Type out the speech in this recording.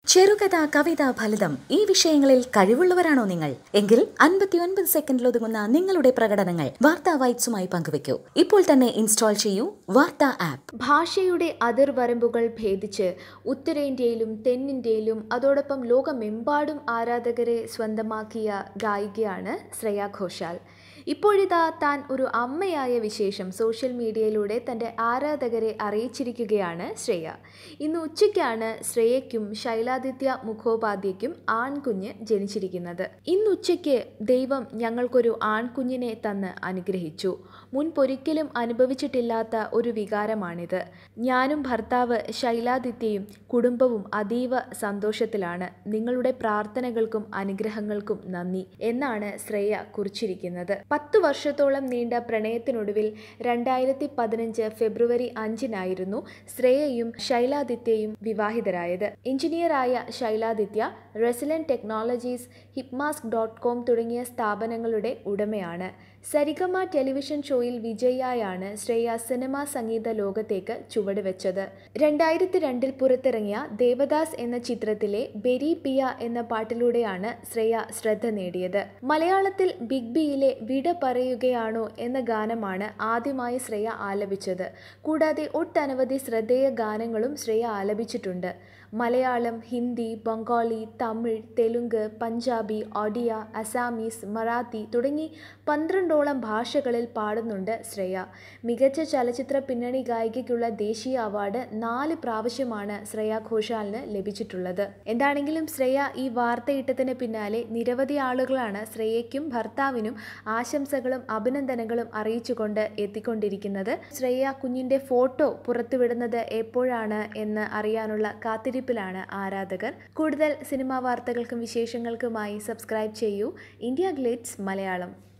ചെറുകഥ കവിത ഫലിതം ഈ വിഷയങ്ങളിൽ കഴിവുള്ളവരാണോ നിങ്ങൾ എങ്കിൽ അൻപത്തിയൊൻപത് സെക്കൻഡിൽ ഒതുങ്ങുന്ന നിങ്ങളുടെ പ്രകടനങ്ങൾ വാർത്താ വൈബ്സുമായി പങ്കുവയ്ക്കൂ ഇപ്പോൾ തന്നെ ഇൻസ്റ്റാൾ ചെയ്യൂ വാർത്താ ആപ്പ് ഭാഷയുടെ അതിർവരമ്പുകൾ ഭേദിച്ച് ഉത്തരേന്ത്യയിലും തെന്നിന്ത്യയിലും അതോടൊപ്പം ലോകമെമ്പാടും ആരാധകരെ സ്വന്തമാക്കിയ ഗായികയാണ് ശ്രേയ ഘോഷാൽ ഇപ്പോഴിതാ താൻ ഒരു അമ്മയായ വിശേഷം സോഷ്യൽ മീഡിയയിലൂടെ തൻ്റെ ആരാധകരെ അറിയിച്ചിരിക്കുകയാണ് ശ്രേയ ഇന്ന് ഉച്ചയ്ക്കാണ് ശ്രേയയ്ക്കും ശൈലാദിത്യ മുഖോപാധ്യയ്ക്കും ആൺകുഞ്ഞ് ജനിച്ചിരിക്കുന്നത് ഇന്ന് ഉച്ചയ്ക്ക് ദൈവം ഞങ്ങൾക്കൊരു ആൺകുഞ്ഞിനെ തന്ന് അനുഗ്രഹിച്ചു മുൻപൊരിക്കലും അനുഭവിച്ചിട്ടില്ലാത്ത ഒരു വികാരമാണിത് ഞാനും ഭർത്താവ് ശൈലാദിത്യയും കുടുംബവും അതീവ സന്തോഷത്തിലാണ് നിങ്ങളുടെ പ്രാർത്ഥനകൾക്കും അനുഗ്രഹങ്ങൾക്കും നന്ദി എന്നാണ് ശ്രേയ കുറിച്ചിരിക്കുന്നത് പത്തു വർഷത്തോളം നീണ്ട പ്രണയത്തിനൊടുവിൽ രണ്ടായിരത്തി പതിനഞ്ച് ഫെബ്രുവരി അഞ്ചിനായിരുന്നു ശ്രേയയും ശൈലാദിത്യയും വിവാഹിതരായത് എഞ്ചിനീയറായ Shiladitya Resilen Technologies Hipcask dot com തുടങ്ങിയ സ്ഥാപനങ്ങളുടെ ഉടമയാണ് സരിഗമ ടെലിവിഷൻ ഷോയിൽ വിജയിയായാണ് ശ്രേയ സിനിമാ സംഗീത ലോകത്തേക്ക് ചുവടുവെച്ചത് രണ്ടായിരത്തി രണ്ടിൽ പുറത്തിറങ്ങിയ ദേവദാസ് എന്ന ചിത്രത്തിലെ ബെരി പിയ എന്ന പാട്ടിലൂടെയാണ് ശ്രേയ ശ്രദ്ധ നേടിയത് മലയാളത്തിൽ ബിഗ് ബിയിലെ വിട പറയുകയാണോ എന്ന ഗാനമാണ് ആദ്യമായി ശ്രേയ ആലപിച്ചത് കൂടാതെ ഒട്ടനവധി ശ്രദ്ധേയ ഗാനങ്ങളും ശ്രേയ ആലപിച്ചിട്ടുണ്ട് മലയാളം ഹിന്ദി ബംഗാളി തമിഴ് തെലുങ്ക് പഞ്ചാബി ഒഡിയ അസാമീസ് മറാത്തി തുടങ്ങി പന്ത്രണ്ടോളം ഭാഷകളിൽ പാടുന്നുണ്ട് ശ്രേയ മികച്ച ചലച്ചിത്ര പിന്നണി ഗായികയ്ക്കുള്ള ദേശീയ അവാർഡ് നാല് പ്രാവശ്യമാണ് ശ്രേയ ഘോഷാലിന് ലഭിച്ചിട്ടുള്ളത് എന്താണെങ്കിലും ശ്രേയ ഈ വാർത്തയിട്ടതിന് പിന്നാലെ നിരവധി ആളുകളാണ് ശ്രേയയ്ക്കും ഭർത്താവിനും ആശംസകളും അഭിനന്ദനങ്ങളും അറിയിച്ചുകൊണ്ട് എത്തിക്കൊണ്ടിരിക്കുന്നത് ശ്രേയ കുഞ്ഞിൻ്റെ ഫോട്ടോ പുറത്തുവിടുന്നത് എപ്പോഴാണ് എന്ന് അറിയാനുള്ള കാത്തിരിപ്പിലാണ് ആരാധകർ കൂടുതൽ സിനിമാ വാർത്തകൾക്കും വിശേഷങ്ങൾക്കുമായി സബ്സ്ക്രൈബ് ചെയ്യൂ ഇന്ത്യ ഗ്ലിറ്റ്സ് മലയാളം